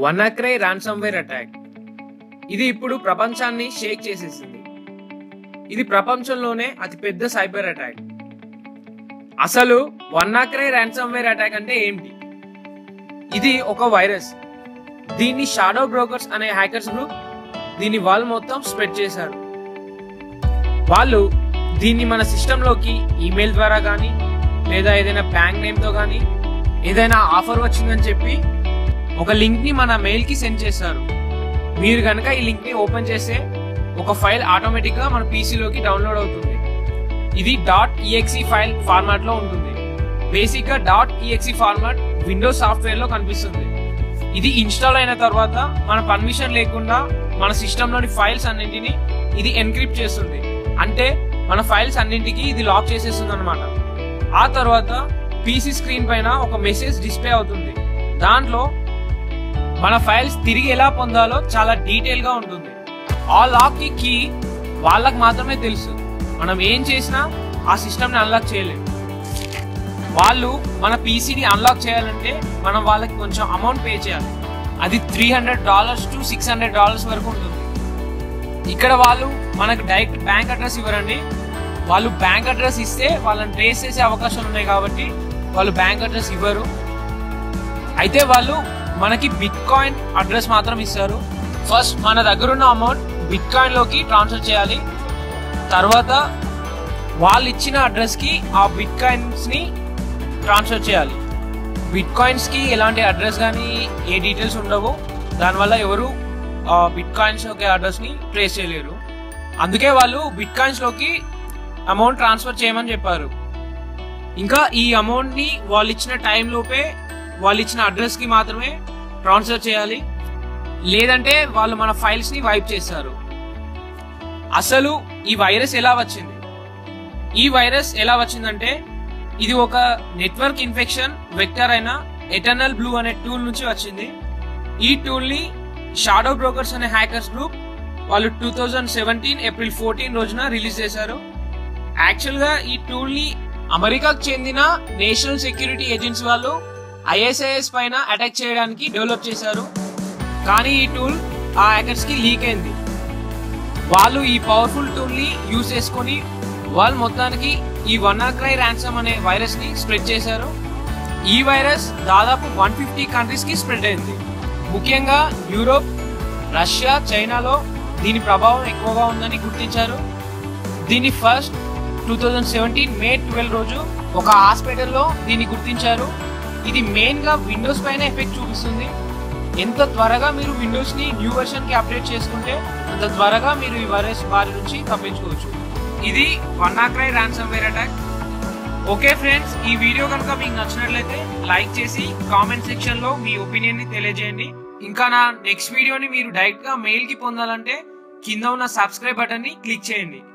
వన్నక్రై ransomware attack ఇది ఇప్పుడు ప్రపంచాన్ని షేక్ చేసేసింది ఇది ప్రపంచంలోనే అతి పెద్ద సైబర్ అటాక్ అసలు వన్నాక్రై రాన్సమ్వేర్ అటాక్ అంటే ఏంటి ఇది ఒక వైరస్ దీన్ని షాడో బ్రోకర్స్ అనే హ్యాకర్స్ గ్రూప్ దీన్ని వాళ్ళు మొత్తం స్ప్రెడ్ చేశారు వాళ్ళు దీన్ని మన సిస్టంలోకి ఈమెయిల్ ద్వారా కానీ లేదా ఏదైనా బ్యాంక్ నేమ్తో కానీ ఏదైనా ఆఫర్ వచ్చిందని చెప్పి ఒక లింక్ ని మన మెయిల్ కి సెండ్ చేస్తారు మీరు కనుక ఈ లింక్ ని ఓపెన్ చేస్తే ఒక ఫైల్ ఆటోమేటిక్ గా మన పీసీలోకి డౌన్లోడ్ అవుతుంది ఇది డాట్ ఈఎక్సి ఫైల్ ఫార్మాట్ లో ఉంటుంది బేసిక్ గా dot EXE format Windows software లో కనిపిస్తుంది ఇది ఇన్స్టాల్ అయిన తర్వాత మన పర్మిషన్ లేకుండా మన సిస్టంలోని ఫైల్స్ అన్నింటిని ఇది ఎన్క్రిప్ట్ చేస్తుంది అంటే మన ఫైల్స్ అన్నింటికి ఇది లాక్ చేసేస్తుంది అనమాట ఆ తర్వాత పీసీ స్క్రీన్ పైన ఒక మెసేజ్ డిస్ప్లే అవుతుంది దాంట్లో మన ఫైల్స్ తిరిగి ఎలా పొందాలో చాలా డీటెయిల్ గా ఉంటుంది ఆ లాక్ కి కీ వాళ్ళకి మాత్రమే తెలుసు మనం ఏం చేసినా ఆ సిస్టమ్ ని అన్లాక్ చేయలేము వాళ్ళు మన పీసీని అన్లాక్ చేయాలంటే మనం వాళ్ళకి కొంచెం అమౌంట్ పే చేయాలి అది three hundred dollars to six hundred dollars వరకు ఉంటుంది ఇక్కడ వాళ్ళు మనకు డైరెక్ట్ బ్యాంక్ అడ్రస్ ఇవ్వరండి వాళ్ళు బ్యాంక్ అడ్రస్ ఇస్తే వాళ్ళని ట్రేస్ చేసే అవకాశాలు ఉన్నాయి కాబట్టి వాళ్ళు బ్యాంక్ అడ్రస్ ఇవ్వరు అయితే వాళ్ళు మనకి బిట్ కాయిన్ అడ్రస్ మాత్రం ఇస్తారు ఫస్ట్ మన దగ్గర ఉన్న అమౌంట్ బిట్ కాయిన్ లోకి ట్రాన్స్ఫర్ చేయాలి తర్వాత వాళ్ళు ఇచ్చిన అడ్రస్ కి ఆ బిట్ కాయిన్స్ ని ట్రాన్స్ఫర్ చేయాలి బిట్ కాయిన్స్ కి ఎలాంటి అడ్రస్ కానీ ఏ డీటెయిల్స్ ఉండవు దానివల్ల ఎవరు ఆ బిట్ కాయిన్స్ యొక్క అడ్రస్ ని ట్రేస్ చేయలేరు అందుకే వాళ్ళు బిట్ కాయిన్స్ లోకి అమౌంట్ ట్రాన్స్ఫర్ చేయమని చెప్పారు ఇంకా ఈ అమౌంట్ ని వాళ్ళు ఇచ్చిన టైం లోపే వాళ్ళు ఇచ్చిన అడ్రస్ కి మాత్రమే ట్రాన్స్ఫర్ చేయాలి లేదంటే వాళ్ళు మన ఫైల్స్ ని వైప్ చేస్తారు అసలు ఈ వైరస్ ఎలా వచ్చింది ఈ వైరస్ ఎలా వచ్చిందంటే ఇది ఒక నెట్వర్క్ ఇన్ఫెక్షన్ వెక్టర్ అయిన ఎటర్నల్ బ్లూ అనే టూల్ నుంచి వచ్చింది ఈ టూల్ ని షాడో బ్రోకర్స్ అనే హ్యాకర్స్ గ్రూప్ వాళ్ళు two thousand seventeen April fourteen రోజున రిలీజ్ చేశారు యాక్చువల్ గా ఈ టూల్ ని అమెరికాకు చెందిన నేషనల్ సెక్యూరిటీ ఏజెన్సీ వాళ్ళు ఐఎస్ఐఎస్ పైన అటాక్ చేయడానికి డెవలప్ చేశారు కానీ ఈ టూల్ ఆ హ్యాకర్స్ కి లీక్ అయింది వాళ్ళు ఈ పవర్ఫుల్ టూల్ ని యూజ్ చేసుకొని వాళ్ళు మొత్తానికి ఈ వన్నాక్రై ర్యాన్సమ్ అనే వైరస్ ని స్ప్రెడ్ చేశారు ఈ వైరస్ దాదాపు వన్ ఫిఫ్టీ కంట్రీస్ కి స్ప్రెడ్ అయింది ముఖ్యంగా యూరోప్ రష్యా చైనాలో దీని ప్రభావం ఎక్కువగా ఉందని గుర్తించారు దీన్ని first two thousand seventeen May twelve రోజు ఒక హాస్పిటల్లో దీన్ని గుర్తించారు ఇది మెయిన్ గా విండోస్ పైన ఎఫెక్ట్ చూపిస్తుంది ఎంత త్వరగా మీరు విండోస్ ని న్యూ వర్షన్ కి అప్డేట్ చేసుకుంటే అంత త్వరగా మీరు ఈ వైరస్ బారి నుంచి తప్పించుకోవచ్చు ఇది WannaCry ransomware attack okay friends ఈ వీడియో కనుక మీకు నచ్చినట్లయితే లైక్ చేసి కామెంట్ సెక్షన్ లో మీ ఒపీనియన్ ని తెలియజేయండి ఇంకా నా నెక్స్ట్ వీడియోని మీరు డైరెక్ట్ గా మెయిల్ కి పొందాలంటే కింద ఉన్న సబ్స్క్రైబ్ బటన్ ని క్లిక్ చేయండి